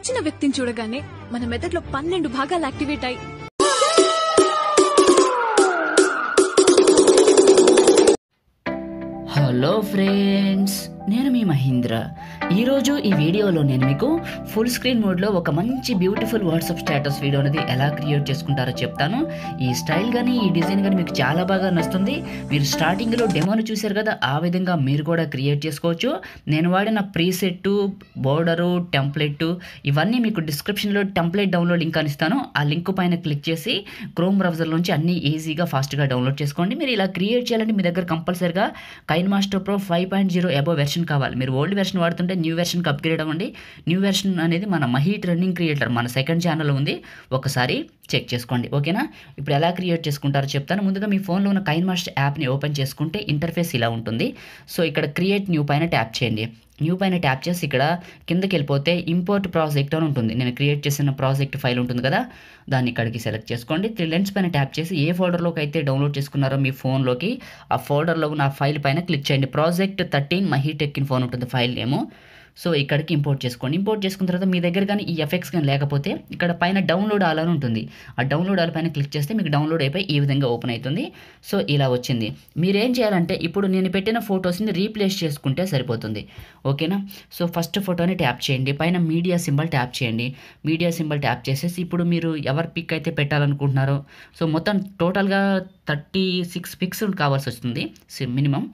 నచ్చిన వ్యక్తిని చూడగానే మన మెదడులో పన్నెండు భాగాలు యాక్టివేట్ అయి హలో ఫ్రెండ్స్ నేను మీ మహీంద్ర ఈరోజు ఈ వీడియోలో నేను మీకు ఫుల్ స్క్రీన్ మోడ్లో ఒక మంచి బ్యూటిఫుల్ వాట్సాప్ స్టేటస్ వీడియో అనేది ఎలా క్రియేట్ చేసుకుంటారో చెప్తాను ఈ స్టైల్ కానీ ఈ డిజైన్ కానీ మీకు చాలా బాగా నచ్చుతుంది మీరు స్టార్టింగ్లో డెమోని చూశారు కదా ఆ విధంగా మీరు కూడా క్రియేట్ చేసుకోవచ్చు నేను వాడిన ప్రీసెట్ బోర్డరు టెంప్లెట్ ఇవన్నీ మీకు డిస్క్రిప్షన్లో టెంప్లెట్ డౌన్లోడ్ లింక్ అని ఇస్తాను ఆ లింక్ పైన క్లిక్ చేసి క్రోమ్ బ్రౌజర్ నుంచి అన్ని ఈజీగా ఫాస్ట్గా డౌన్లోడ్ చేసుకోండి మీరు ఇలా క్రియేట్ చేయాలంటే మీ దగ్గర కంపల్సరిగా Kine Master pro five point zero above version కావాలి మీరు ఓల్డ్ వెర్షన్ వాడుతుంటే న్యూ వెర్షన్కి అప్గ్రేడ్ అవ్వండి న్యూ వెర్షన్ అనేది మన మహీ ట్రెండింగ్ క్రియేటర్ మన సెకండ్ ఛానల్ ఉంది ఒకసారి చెక్ చేసుకోండి ఓకేనా ఇప్పుడు ఎలా క్రియేట్ చేసుకుంటారో చెప్తాను ముందుగా మీ ఫోన్లో ఉన్న కైన్ మాస్టర్ యాప్ని ఓపెన్ చేసుకుంటే ఇంటర్ఫేస్ ఇలా ఉంటుంది సో ఇక్కడ క్రియేట్ న్యూ పైన ట్యాప్ చేయండి న్యూ పైన ట్యాప్ చేసి ఇక్కడ కిందకి వెళ్ళిపోతే ఇంపోర్ట్ ప్రాజెక్ట్ అని ఉంటుంది నేను క్రియేట్ చేసిన ప్రాజెక్ట్ ఫైల్ ఉంటుంది కదా దాన్ని ఇక్కడికి సెలెక్ట్ చేసుకోండి త్రీ లెన్స్ పైన ట్యాప్ చేసి ఏ ఫోల్డర్లోకి అయితే డౌన్లోడ్ చేసుకున్నారో మీ ఫోన్లోకి ఆ ఫోల్డర్లో ఉన్న ఆ ఫైల్ పైన క్లిక్ చేయండి project thirteen Mahitech in phone ఉంటుంది ఫైల్ నేము సో ఇక్కడికి ఇంపోర్ట్ చేసుకోండి ఇంపోర్ట్ చేసుకున్న తర్వాత మీ దగ్గర కానీ ఈ ఎఫెక్ట్స్ కానీ లేకపోతే ఇక్కడ పైన డౌన్లోడ్ ఆల్ అని ఉంటుంది ఆ డౌన్లోడ్ ఆల్ పైన క్లిక్ చేస్తే మీకు డౌన్లోడ్ అయిపోయి ఈ విధంగా ఓపెన్ అవుతుంది సో ఇలా వచ్చింది మీరేం చేయాలంటే ఇప్పుడు నేను పెట్టిన ఫొటోస్ని రీప్లేస్ చేసుకుంటే సరిపోతుంది ఓకేనా సో ఫస్ట్ ఫోటోని ట్యాప్ చేయండి పైన మీడియా సింబల్ ట్యాప్ చేయండి మీడియా సింబల్ ట్యాప్ చేసేసి ఇప్పుడు మీరు ఎవరి పిక్ అయితే పెట్టాలనుకుంటున్నారో సో మొత్తం టోటల్గా థర్టీ సిక్స్ పిక్స్ కావాల్సి వస్తుంది మినిమం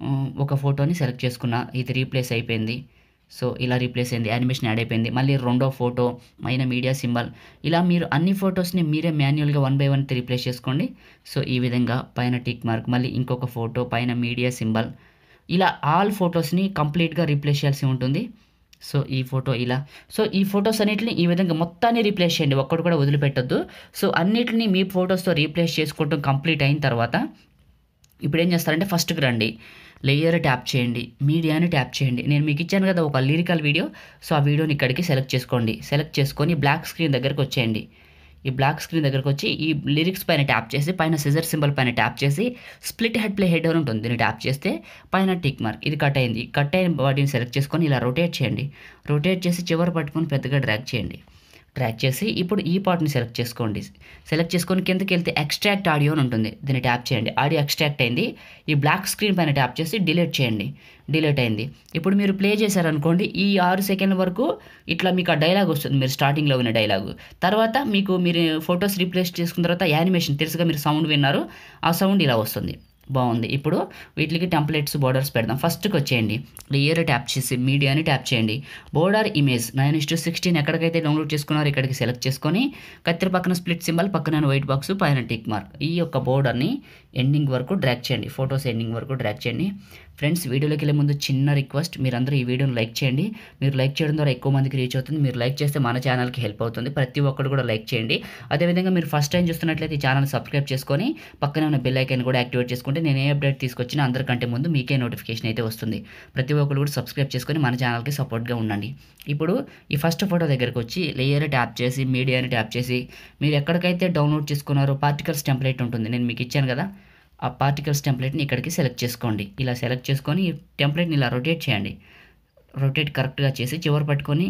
ఒక ఫోటోని సెలెక్ట్ చేసుకున్నా ఇది రీప్లేస్ అయిపోయింది సో ఇలా రీప్లేస్ అయింది యానిమేషన్ యాడ్ అయిపోయింది మళ్ళీ రెండో ఫోటో పైన మీడియా సింబల్ ఇలా మీరు అన్ని ఫొటోస్ని మీరే మాన్యువల్గా వన్ బై వన్ రీప్లేస్ చేసుకోండి సో ఈ విధంగా పైన టిక్ మార్క్ మళ్ళీ ఇంకొక ఫోటో పైన మీడియా సింబల్ ఇలా ఆల్ ఫొటోస్ని కంప్లీట్గా రీప్లేస్ చేయాల్సి ఉంటుంది సో ఈ ఫోటో ఇలా సో ఈ ఫొటోస్ అన్నిటిని ఈ విధంగా మొత్తాన్ని రీప్లేస్ చేయండి ఒక్కటి కూడా వదిలిపెట్టొద్దు సో అన్నిటిని మీ ఫొటోస్తో రీప్లేస్ చేసుకోవటం కంప్లీట్ అయిన తర్వాత ఇప్పుడు ఏం చేస్తారంటే ఫస్ట్కి రండి లేయర్ ట్యాప్ చేయండి మీడియాని ట్యాప్ చేయండి నేను మీకు ఇచ్చాను కదా ఒక లిరికల్ వీడియో సో ఆ వీడియోని ఇక్కడికి సెలెక్ట్ చేసుకోండి సెలెక్ట్ చేసుకొని బ్లాక్ స్క్రీన్ దగ్గరకు వచ్చేయండి ఈ బ్లాక్ స్క్రీన్ దగ్గరకు వచ్చి ఈ లిరిక్స్ పైన ట్యాప్ చేసి పైన సిజర్ సింబల్ పైన ట్యాప్ చేసి స్ప్లిట్ హెడ్ ప్లే హెడ్ అని ఉంటుంది దీన్ని ట్యాప్ చేస్తే పైన టిక్ మార్క్ ఇది కట్ అయింది కట్ అయిన బాడీని సెలెక్ట్ చేసుకొని ఇలా రొటేట్ చేయండి రొటేట్ చేసి చివరి పట్టుకొని పెద్దగా డ్రాగ్ చేయండి ట్రాక్ చేసి ఇప్పుడు ఈ పార్ట్ని సెలెక్ట్ చేసుకోండి సెలెక్ట్ చేసుకొని కిందకి వెళ్తే ఎక్స్ట్రాక్ట్ ఆడియో అని ఉంటుంది దీన్ని ట్యాప్ చేయండి ఆడియో ఎక్స్ట్రాక్ట్ అయింది ఈ బ్లాక్ స్క్రీన్ పైన ట్యాప్ చేసి డిలీట్ చేయండి డిలీట్ అయింది ఇప్పుడు మీరు ప్లే చేశారనుకోండి ఈ ఆరు సెకండ్ల వరకు ఇట్లా మీకు ఆ డైలాగ్ వస్తుంది మీరు స్టార్టింగ్లో ఉన్న డైలాగ్ తర్వాత మీకు మీరు ఫొటోస్ రీప్లేస్ చేసుకున్న తర్వాత యానిమేషన్ తెలుసుగా మీరు సౌండ్ విన్నారు ఆ సౌండ్ ఇలా వస్తుంది బాగుంది ఇప్పుడు వీటికి టెంప్లెట్స్ బోర్డర్స్ పెడదాం ఫస్ట్కి వచ్చేయండి లేయర్ ట్యాప్ చేసి మీడియాని ట్యాప్ చేయండి border image nine is to sixteen ఎక్కడికైతే డౌన్లోడ్ చేసుకున్నారో ఇక్కడికి సెలెక్ట్ చేసుకొని కత్తిరి పక్కన స్ప్లిట్ సింబల్ పక్కన వైట్ బాక్స్ పైన టిక్ మార్క్ ఈ యొక్క బోర్డర్ని ఎండింగ్ వరకు డ్రాక్ చేయండి ఫొటోస్ ఎండింగ్ వరకు డ్రాక్ చేయండి ఫ్రెండ్స్ వీడియోలోకి వెళ్ళే ముందు చిన్న రిక్వెస్ట్ మీరందరూ ఈ వీడియోని లైక్ చేయండి మీరు లైక్ చేయడం ద్వారా ఎక్కువ మందికి రీచ్ అవుతుంది మీరు లైక్ చేస్తే మన ఛానల్కి హెల్ప్ అవుతుంది ప్రతి ఒక్కరు కూడా లైక్ చేయండి అదేవిధంగా మీరు ఫస్ట్ టైం చూస్తున్నట్లయితే ఈ ఛానల్ సబ్స్క్రైబ్ చేసుకొని పక్కనే ఉన్న బెల్ ఐకాన్ కూడా యాక్టివేట్ చేసుకుంటే నేను ఏ అప్డేట్ తీసుకొచ్చినా అందరికంటే ముందు మీకే నోటిఫికేషన్ అయితే వస్తుంది ప్రతి ఒక్కరు కూడా సబ్స్క్రైబ్ చేసుకొని మన ఛానల్కి సపోర్ట్గా ఉండండి ఇప్పుడు ఈ ఫస్ట్ ఫోటో దగ్గరకు వచ్చి లేయర్ ట్యాప్ చేసి మీడియాని ట్యాప్ చేసి మీరు ఎక్కడికైతే డౌన్లోడ్ చేసుకున్నారో పార్టికల్స్ టెంప్లెట్ ఉంటుంది నేను మీకు ఇచ్చాను కదా ఆ పార్టికల్స్ టెంప్లెట్ని ఇక్కడికి సెలెక్ట్ చేసుకోండి ఇలా సెలెక్ట్ చేసుకొని ఈ టెంప్లెట్ని ఇలా రొటేట్ చేయండి రొటేట్ కరెక్ట్గా చేసి చివరి పట్టుకొని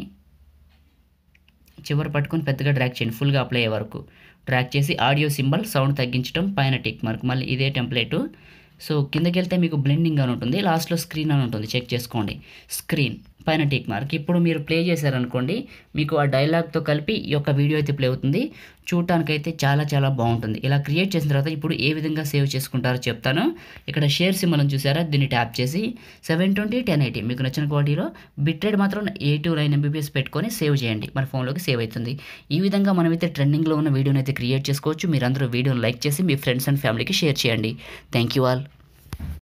చివరి పట్టుకొని పెద్దగా డ్రాక్ చేయండి ఫుల్గా అప్లై అయ్యే వరకు డ్రాక్ చేసి ఆడియో సింబల్ సౌండ్ తగ్గించడం పైన టిక్ మార్క్ మళ్ళీ ఇదే టెంప్లెట్ సో కిందకి వెళ్తే మీకు బ్లెండింగ్ అని ఉంటుంది లాస్ట్లో స్క్రీన్ అని ఉంటుంది చెక్ చేసుకోండి స్క్రీన్ పైన టిక్ మార్క్ ఇప్పుడు మీరు ప్లే చేశారనుకోండి మీకు ఆ డైలాగ్తో కలిపి ఈ యొక్క వీడియో అయితే ప్లే అవుతుంది చూడటానికైతే చాలా చాలా బాగుంటుంది ఇలా క్రియేట్ చేసిన తర్వాత ఇప్పుడు ఏ విధంగా సేవ్ చేసుకుంటారో చెప్తాను ఇక్కడ షేర్ సింబల్ చూసారా దీన్ని ట్యాప్ చేసి సెవెన్ ట్వంటీ టెన్ ఎయిటీ మీకు నచ్చిన క్వాలిటీలో బిట్ రేట్ మాత్రం ఎయిట్ టు నైన్ ఎంబీపీఎస్ పెట్టుకొని సేవ్ చేయండి మన ఫోన్లోకి సేవ్ అవుతుంది ఈ విధంగా మనమైతే ట్రెండింగ్లో ఉన్న వీడియోని అయితే క్రియేట్ చేసుకోవచ్చు మీరందరూ వీడియోని లైక్ చేసి మీ ఫ్రెండ్స్ అండ్ ఫ్యామిలీకి షేర్ చేయండి థ్యాంక్ యూ ఆల్